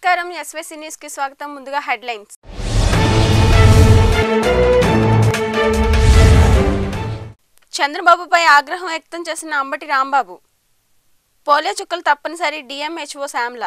నమస్కారం SYC news కి స్వాగతం ముందుగా హెడ్లైన్స్ చంద్రబాబుపై ఆగ్రహం వ్యక్తం చేసిన అంబటి రాంబాబు పోలియో చుక్కలు తప్పనిసరి డిఎంహెచ్ఓ శ్యామ్ల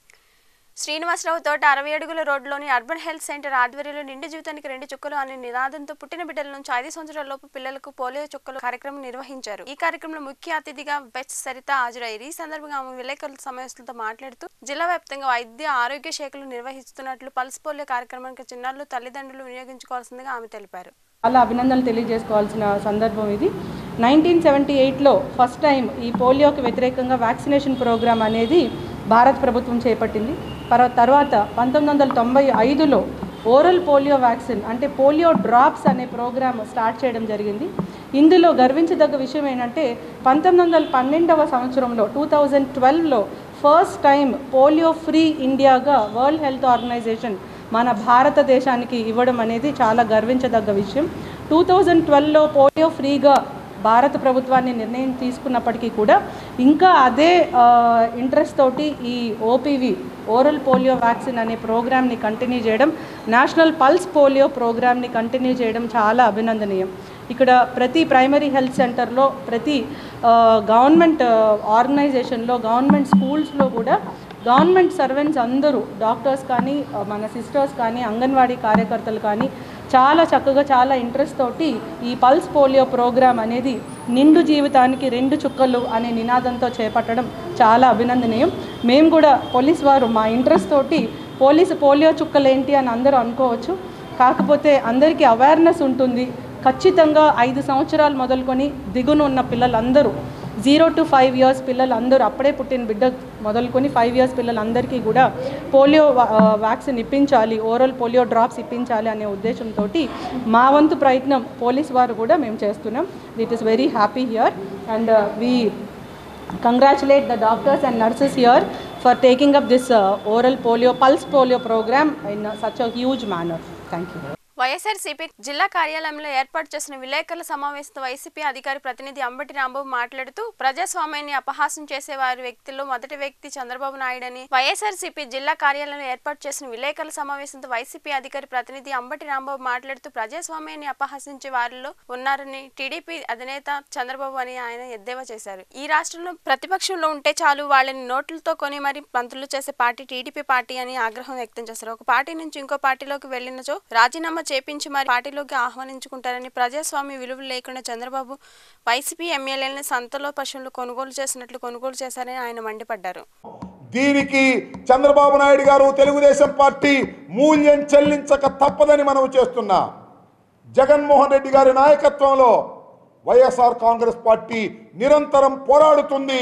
శ్రీనివాసరావు తోట అరవై అడుగుల రోడ్లోని అర్బన్ హెల్త్ సెంటర్ ఆధ్వర్యంలో నిండు జీవితానికి రెండు చుక్కలు అనే నినాదంతో పుట్టిన బిడ్డల నుంచి ఐదు సంవత్సరాల లోపు పిల్లలకు పోలియో చుక్కలు కార్యక్రమం నిర్వహించారు ఈ కార్యక్రమంలో ముఖ్య అతిథిగా బెచ్ సరిత హాజరయ్యారు ఈ సందర్భంగా ఆమె విలేకరుల సమావేశంతో మాట్లాడుతూ జిల్లా వ్యాప్తంగా వైద్య ఆరోగ్య శాఖలు నిర్వహిస్తున్నట్లు పల్స్ పోలియో కార్యక్రమానికి చిన్నారులు తల్లిదండ్రులు వినియోగించుకోవాల్సిందిగా ఆమె తెలిపారు చాలా అభినందనలు తెలియజేసుకోవాల్సిన సందర్భం ఇది నైన్టీన్ సెవెంటీ ఎయిట్లో ఫస్ట్ టైం ఈ పోలియోకి వ్యతిరేకంగా వ్యాక్సినేషన్ ప్రోగ్రామ్ అనేది భారత ప్రభుత్వం చేపట్టింది పర- తర్వాత పంతొమ్మిది వందల తొంభై ఐదులో ఓరల్ పోలియో వ్యాక్సిన్ అంటే పోలియో డ్రాప్స్ అనే ప్రోగ్రామ్ స్టార్ట్ చేయడం జరిగింది ఇందులో గర్వించదగ్గ విషయం ఏంటంటే పంతొమ్మిది వందల పన్నెండవ సంవత్సరంలో టూ థౌజండ్ ట్వెల్వ్లో ఫస్ట్ టైం పోలియో ఫ్రీ ఇండియాగా వరల్డ్ హెల్త్ ఆర్గనైజేషన్ మన భారతదేశానికి ఇవ్వడం అనేది చాలా గర్వించదగ్గ విషయం టూ థౌజండ్ ట్వెల్వ్లో పోలియో ఫ్రీగా భారత ప్రభుత్వాన్ని నిర్ణయం తీసుకున్నప్పటికీ కూడా ఇంకా అదే ఇంట్రెస్ట్ తోటి ఈ ఓపీవీ ఓరల్ పోలియో వ్యాక్సిన్ అనే ప్రోగ్రామ్ని కంటిన్యూ చేయడం నేషనల్ పల్స్ పోలియో ప్రోగ్రామ్ని కంటిన్యూ చేయడం చాలా అభినందనీయం ఇక్కడ ప్రతి ప్రైమరీ హెల్త్ సెంటర్లో ప్రతి ఆ, గవర్నమెంట్ ఆ, ఆర్గనైజేషన్లో గవర్నమెంట్ స్కూల్స్లో కూడా గవర్నమెంట్ సర్వెంట్స్ అందరూ డాక్టర్స్ కానీ ఆ, మన సిస్టర్స్ కానీ అంగన్వాడీ కార్యకర్తలు కానీ చాలా చక్కగా చాలా ఇంట్రెస్ట్ తోటి ఈ పల్స్ పోలియో ప్రోగ్రామ్ అనేది నిండు జీవితానికి రెండు చుక్కలు అనే నినాదంతో చేపట్టడం చాలా అభినందనీయం మేము కూడా పోలీస్ వారు మా ఇంట్రెస్ట్ తోటి పోలీసు పోలియో చుక్కలు ఏంటి అని అందరూ అనుకోవచ్చు కాకపోతే అందరికీ అవేర్నెస్ ఉంటుంది ఖచ్చితంగా ఐదు సంవత్సరాలు మొదలుకొని దిగున ఉన్న పిల్లలందరూ జీరో టు ఫైవ్ ఇయర్స్ పిల్లలందరూ అప్పుడే పుట్టిన బిడ్డ మొదలుకొని ఫైవ్ ఇయర్స్ పిల్లలందరికీ కూడా పోలియో వా- ఆ, వ్యాక్సిన్ ఇప్పించాలి ఓరల్ పోలియో డ్రాప్స్ ఇప్పించాలి అనే ఉద్దేశంతో మా వంతు ప్రయత్నం పోలీస్ వారు కూడా మేము చేస్తున్నాం it is very happy here and we congratulate the doctors and nurses here for taking up this uh, oral polio pulse polio program in uh, such a huge manner thank you YSRCP జిల్లా కార్యాలయంలో ఏర్పాటు చేసిన విలేకరుల సమావేశంలో YCP అధికారి ప్రతినిధి అంబటి రాంబాబు మాట్లాడుతూ ప్రజాస్వామ్యాన్ని అపహాసం చేసే వారి వ్యక్తుల్లో మొదటి వ్యక్తి చంద్రబాబు నాయుడని వైఎస్ఆర్సీపీ జిల్లా కార్యాలయంలో ఏర్పాటు చేసిన విలేకరుల సమావేశంతో వైసీపీ అధికారి ప్రతినిధి అంబటి రాంబాబు మాట్లాడుతూ ప్రజాస్వామ్యాన్ని అపహసించే వారిలో ఉన్నారని టీడీపీ అధినేత చంద్రబాబు అని ఆయన ఎద్దేవా చేశారు ఈ రాష్ట్రంలో ప్రతిపక్షంలో ఉంటే చాలు వాళ్ళని నోట్లతో కొని మరి మంత్రులు చేసే పార్టీ టీడీపీ పార్టీ అని ఆగ్రహం వ్యక్తం చేశారు ఒక పార్టీ నుంచి ఇంకో పార్టీలోకి వెళ్ళినచో రాజీనామా చేపించి మరి పార్టీలోకి ఆహ్వానించుకుంటారని ప్రజాస్వామ్య విలువలు లేకుండా చంద్రబాబు వైసీపీ ఎమ్మెల్యేలను సంతలో పశువులు కొనుగోలు చేసినట్లు కొనుగోలు చేశారని ఆయన మండిపడ్డారు దీనికి చంద్రబాబు నాయుడు గారు తెలుగుదేశం పార్టీ మూల్యం చెల్లించక తప్పదని మనం చేస్తున్నా జగన్మోహన్ రెడ్డి గారి నాయకత్వంలో వైఎస్ఆర్ కాంగ్రెస్ పార్టీ నిరంతరం పోరాడుతుంది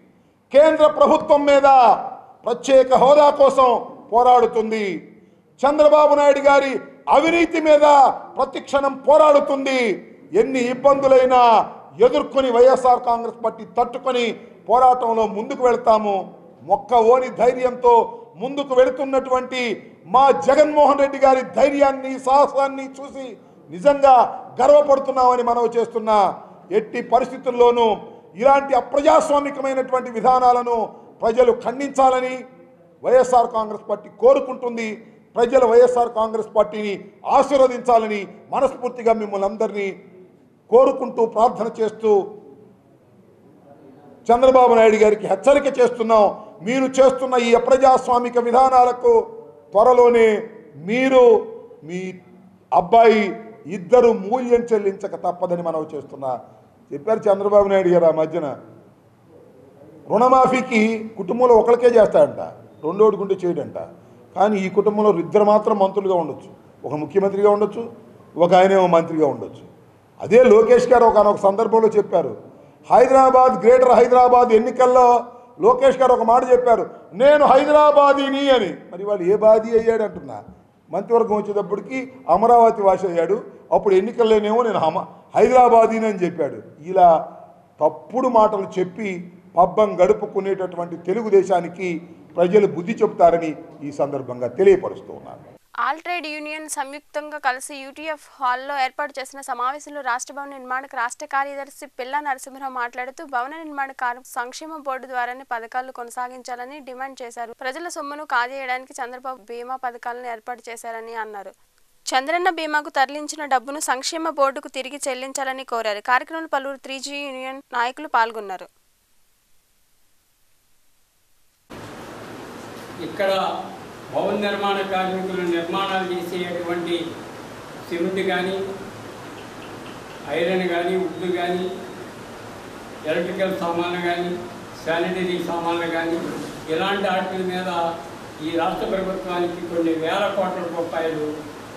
కేంద్ర ప్రభుత్వం మీద ప్రత్యేక హోదా కోసం పోరాడుతుంది చంద్రబాబు నాయుడు గారి అవినీతి మీద ప్రతిక్షణం పోరాడుతుంది ఎన్ని ఇబ్బందులైనా ఎదుర్కొని వైఎస్ఆర్ కాంగ్రెస్ పార్టీ తట్టుకొని పోరాటంలో ముందుకు వెళ్తాము మొక్క ఓని ధైర్యంతో ముందుకు వెళుతున్నటువంటి మా జగన్మోహన్ రెడ్డి గారి ధైర్యాన్ని సాహసాన్ని చూసి నిజంగా గర్వపడుతున్నామని మనవి చేస్తున్నా ఎట్టి పరిస్థితుల్లోనూ ఇలాంటి అప్రజాస్వామికమైనటువంటి విధానాలను ప్రజలు ఖండించాలని వైఎస్ఆర్ కాంగ్రెస్ పార్టీ కోరుకుంటుంది ప్రజలు వైఎస్ఆర్ కాంగ్రెస్ పార్టీని ఆశీర్వదించాలని మనస్ఫూర్తిగా మిమ్మల్ని అందరినీ కోరుకుంటూ ప్రార్థన చేస్తూ చంద్రబాబు నాయుడు గారికి హెచ్చరిక చేస్తున్నాం మీరు చేస్తున్న ఈ అప్రజాస్వామిక విధానాలకు త్వరలోనే మీరు మీ అబ్బాయి ఇద్దరు మూల్యం చెల్లించక తప్పదని మనం చేస్తున్నా చెప్పారు చంద్రబాబు నాయుడు గారు ఆ మధ్యన రుణమాఫీకి కుటుంబంలో ఒకరికే చేస్తాడంట రెండోడుకుంటే చేయడంట కానీ ఈ కుటుంబంలో ఇద్దరు మాత్రం మంత్రులుగా ఉండొచ్చు ఒక ముఖ్యమంత్రిగా ఉండొచ్చు ఒక ఆయనేమో మంత్రిగా ఉండొచ్చు అదే లోకేష్ గారు ఒక ఒక సందర్భంలో చెప్పారు హైదరాబాద్ గ్రేటర్ హైదరాబాద్ ఎన్నికల్లో లోకేష్ గారు ఒక మాట చెప్పారు నేను హైదరాబాదీని అని మరి వాళ్ళు ఏ బాధి అయ్యాడు అంటున్నా మంత్రివర్గం వచ్చేటప్పటికి అమరావతి వాసి అయ్యాడు అప్పుడు ఎన్నికల్లోనేమో నేను హమ హైదరాబాదీని అని చెప్పాడు ఇలా తప్పుడు మాటలు చెప్పి పబ్బం గడుపుకునేటటువంటి తెలుగుదేశానికి ప్రజలు బుద్ధి చెబుతారని ఈ సందర్భంగా తెలియపరుస్తూ ఉన్నారు ఆల్ ట్రేడ్ యూనియన్ సంయుక్తంగా కలిసి యూటీఎఫ్ హాల్లో ఏర్పాటు చేసిన సమావేశంలో రాష్ట్ర భవన నిర్మాణకు రాష్ట్ర కార్యదర్శి పిల్ల నరసింహరావు మాట్లాడుతూ భవన నిర్మాణ కార్మిక సంక్షేమ బోర్డు ద్వారానే పథకాలు కొనసాగించాలని డిమాండ్ చేశారు ప్రజల సొమ్మును కాజేయడానికి చంద్రబాబు బీమా పథకాలను ఏర్పాటు చేశారని అన్నారు చంద్రన్న బీమాకు తరలించిన డబ్బును సంక్షేమ బోర్డుకు తిరిగి చెల్లించాలని కోరారు కార్యక్రమంలో పలువురు త్రీ యూనియన్ నాయకులు పాల్గొన్నారు ఇక్కడ భవన నిర్మాణ కార్మికులు నిర్మాణాలు చేసేటువంటి సిమెంట్ కానీ ఐరన్ కానీ ఉడ్డు కానీ ఎలక్ట్రికల్ సామాన్లు కానీ శానిటరీ సామాన్లు కానీ ఇలాంటి వాటి మీద ఈ రాష్ట్ర ప్రభుత్వానికి కొన్ని వేల కోట్ల రూపాయలు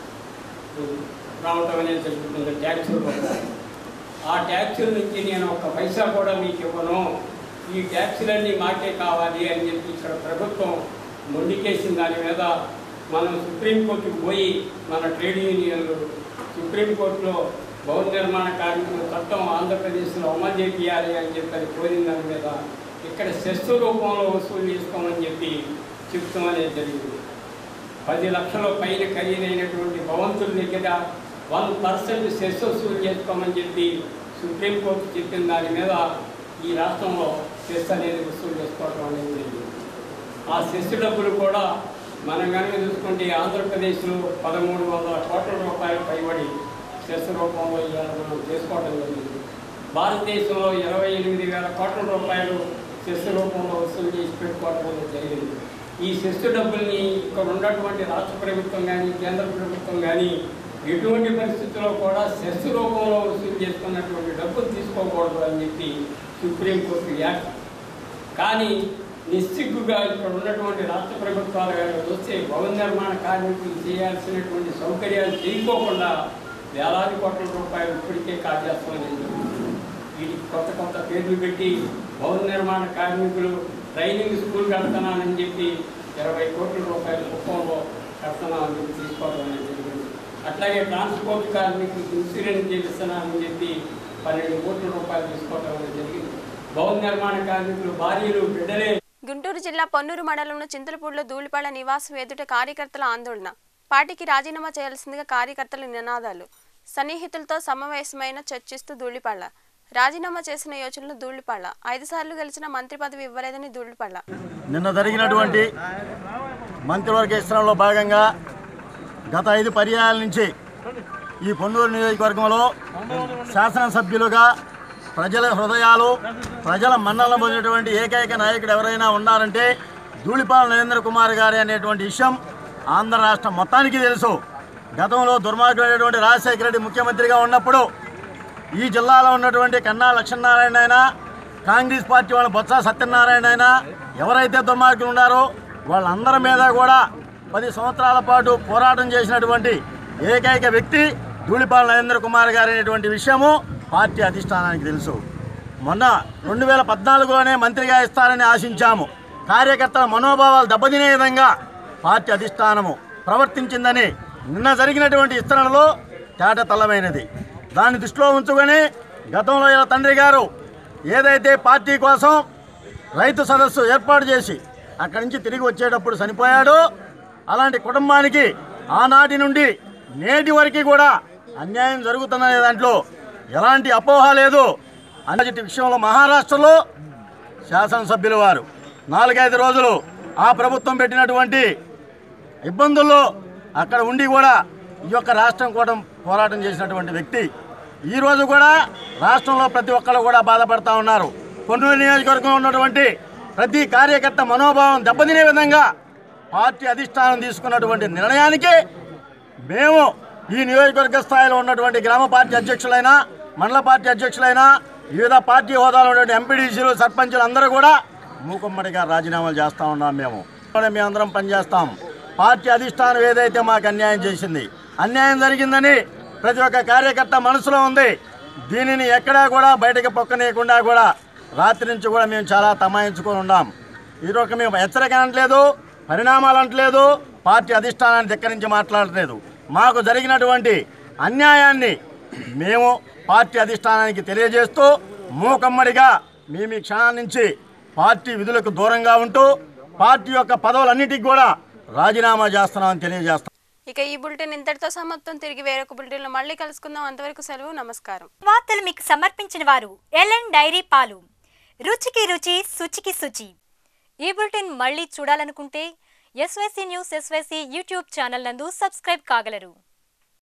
రావటం అనేది జరుగుతుంది ట్యాక్సుల రూపంలో ఆ ట్యాక్సుల నుంచి నేను ఒక పైసా కూడా మీకు ఇవ్వను ఈ ట్యాక్సులన్నీ మాకే కావాలి అని చెప్పి ఇక్కడ ప్రభుత్వం మొండికేసిన దాని మీద మనం సుప్రీంకోర్టుకు పోయి మన ట్రేడ్ యూనియన్లు సుప్రీంకోర్టులో భవన నిర్మాణ కార్మికుల చట్టం ఆంధ్రప్రదేశ్లో అమలు చేయాలి అని చెప్పి అది కోరిన దాని మీద ఇక్కడ సెస్సు రూపంలో వసూలు చేసుకోమని చెప్పి చెప్తాం అనేది జరిగింది పది లక్షల పైన ఖరీదైనటువంటి భవంతుల దగ్గర వన్ పర్సెంట్ సెస్ వసూలు చేసుకోమని చెప్పి సుప్రీంకోర్టు చెప్పిన దాని మీద ఈ రాష్ట్రంలో సెస్ అనేది వసూలు చేసుకోవడం అనేది జరిగింది ఆ సెస్ డబ్బులు కూడా మనం కనుక చూసుకుంటే ఆంధ్రప్రదేశ్లో పదమూడు వందల కోట్ల రూపాయలు పైబడి సెస్ రూపంలో ఇవాళ మనం చేసుకోవడం జరిగింది భారతదేశంలో ఇరవై ఎనిమిది వేల కోట్ల రూపాయలు సెస్ రూపంలో వసూలు చేసి పెట్టుకోవడం అనేది జరిగింది ఈ సెస్ డబ్బుల్ని ఇక్కడ ఉన్నటువంటి రాష్ట్ర ప్రభుత్వం కానీ కేంద్ర ప్రభుత్వం కానీ ఎటువంటి పరిస్థితుల్లో కూడా సెస్ రూపంలో వసూలు చేసుకున్నటువంటి డబ్బులు తీసుకోకూడదు అని చెప్పి సుప్రీంకోర్టు యాక్ట్ కానీ నిస్సిగ్గుగా ఇక్కడ ఉన్నటువంటి రాష్ట్ర ప్రభుత్వాలు కానీ వస్తే భవన నిర్మాణ కార్మికులు చేయాల్సినటువంటి సౌకర్యాలు చేయకోకుండా వేలాది కోట్ల రూపాయలు ఇప్పటికే కాజేస్తామని వీటికి కొత్త కొత్త పేర్లు పెట్టి భవన నిర్మాణ కార్మికులు ట్రైనింగ్ స్కూల్ కడుతున్నానని చెప్పి ఇరవై కోట్ల రూపాయల రూపంలో కడుతున్నామని చెప్పి తీసుకోవడం అనేది జరిగింది అట్లాగే ట్రాన్స్పోర్ట్ కార్మికులకు ఇన్సూరెన్స్ చేపిస్తున్నానని చెప్పి పన్నెండు కోట్ల రూపాయలు తీసుకోవడం అనేది జరిగింది భవన నిర్మాణ కార్మికులు భార్యలు బిడ్డలే గుంటూరు జిల్లా పొన్నూరు మండలంలో చింతలపూడిలో ధూళిపాడ నివాసం ఎదుట కార్యకర్తల ఆందోళన పార్టీకి రాజీనామా చేయాల్సిందిగా కార్యకర్తల నినాదాలు సన్నిహితులతో సమావేశమైన చర్చిస్తూ ధూళిపాళ్ల రాజీనామా చేసిన యోచనలు ధూళిపాళ్ల ఐదు సార్లు గెలిచిన మంత్రి పదవి ఇవ్వలేదని ధూళిపాళ్ల నిన్న జరిగినటువంటి మంత్రివర్గ విస్తరణలో భాగంగా గత ఐదు పర్యాయాల నుంచి ఈ పొన్నూరు నియోజకవర్గంలో శాసనసభ్యులుగా ప్రజల హృదయాలు ప్రజల మన్నలను పొందినటువంటి ఏకైక నాయకుడు ఎవరైనా ఉన్నారంటే ధూళిపాల నరేంద్ర కుమార్ గారి అనేటువంటి విషయం ఆంధ్ర రాష్ట్రం మొత్తానికి తెలుసు గతంలో దుర్మార్గుడైనటువంటి రాజశేఖర రెడ్డి ముఖ్యమంత్రిగా ఉన్నప్పుడు ఈ జిల్లాలో ఉన్నటువంటి కన్నా లక్ష్మీనారాయణ అయినా కాంగ్రెస్ పార్టీ వాళ్ళ బొత్స సత్యనారాయణ అయినా ఎవరైతే దుర్మార్గులు ఉన్నారో వాళ్ళందరి మీద కూడా పది సంవత్సరాల పాటు పోరాటం చేసినటువంటి ఏకైక వ్యక్తి ధూళిపాల నరేంద్ర కుమార్ గారు అనేటువంటి విషయము పార్టీ అధిష్టానానికి తెలుసు మొన్న రెండు వేల పద్నాలుగులోనే మంత్రిగా ఇస్తారని ఆశించాము కార్యకర్తల మనోభావాలు దెబ్బతినే విధంగా పార్టీ అధిష్టానము ప్రవర్తించిందని నిన్న జరిగినటువంటి విస్తరణలో తేటతల్లమైనది దాన్ని దృష్టిలో ఉంచుకొని గతంలో ఇలా తండ్రి గారు ఏదైతే పార్టీ కోసం రైతు సదస్సు ఏర్పాటు చేసి అక్కడి నుంచి తిరిగి వచ్చేటప్పుడు చనిపోయాడు అలాంటి కుటుంబానికి ఆనాటి నుండి నేటి వరకు కూడా అన్యాయం జరుగుతున్ననే దాంట్లో ఎలాంటి అపోహ లేదు అన్నటి విషయంలో మహారాష్ట్రలో శాసనసభ్యుల వారు నాలుగైదు రోజులు ఆ ప్రభుత్వం పెట్టినటువంటి ఇబ్బందుల్లో అక్కడ ఉండి కూడా ఈ యొక్క రాష్ట్రం కూడా పోరాటం చేసినటువంటి వ్యక్తి ఈరోజు కూడా రాష్ట్రంలో ప్రతి ఒక్కరు కూడా బాధపడతా ఉన్నారు కొన్నూరు నియోజకవర్గంలో ఉన్నటువంటి ప్రతి కార్యకర్త మనోభావం దెబ్బతినే విధంగా పార్టీ అధిష్టానం తీసుకున్నటువంటి నిర్ణయానికి మేము ఈ నియోజకవర్గ స్థాయిలో ఉన్నటువంటి గ్రామ పార్టీ అధ్యక్షులైనా మండల పార్టీ అధ్యక్షులైనా వివిధ పార్టీ హోదాలో ఉన్నటువంటి ఎంపీడీసీలు సర్పంచులు అందరూ కూడా మూకుమ్మడిగా రాజీనామాలు చేస్తూ ఉన్నాం మేము మేము అందరం పనిచేస్తాం పార్టీ అధిష్టానం ఏదైతే మాకు అన్యాయం చేసింది అన్యాయం జరిగిందని ప్రతి ఒక్క కార్యకర్త మనసులో ఉంది దీనిని ఎక్కడా కూడా బయటకు పొక్కనీయకుండా కూడా రాత్రి నుంచి కూడా మేము చాలా తమాయించుకొని ఉన్నాం ఈరోజు మేము హెచ్చరిక అనట్లేదు పరిణామాలు అంటలేదు పార్టీ అధిష్టానాన్ని ధిక్కరించి మాట్లాడలేదు మాకు జరిగినటువంటి అన్యాయాన్ని మేము పార్టీ అధిష్టానానికి తెలియజేస్తూ మూకమ్మడిగా మేము ఈ క్షణం నుంచి పార్టీ విధులకు దూరంగా ఉంటూ పార్టీ యొక్క పదవులన్నిటికీ కూడా రాజీనామా చేస్తున్నామని తెలియజేస్తాం ఇక ఈ బులెటిన్ ఇంతటితో సమాప్తం తిరిగి వేరొక బులెటిన్లో మళ్ళీ కలుసుకుందాం అంతవరకు సెలవు నమస్కారం వార్తలు మీకు సమర్పించిన వారు ఎల్ఎన్ డైరీ పాలు రుచికి రుచి శుచికి శుచి ఈ బులెటిన్ మళ్ళీ చూడాలనుకుంటే SYC news SYC YouTube channel నందు సబ్స్క్రైబ్ కాగలరు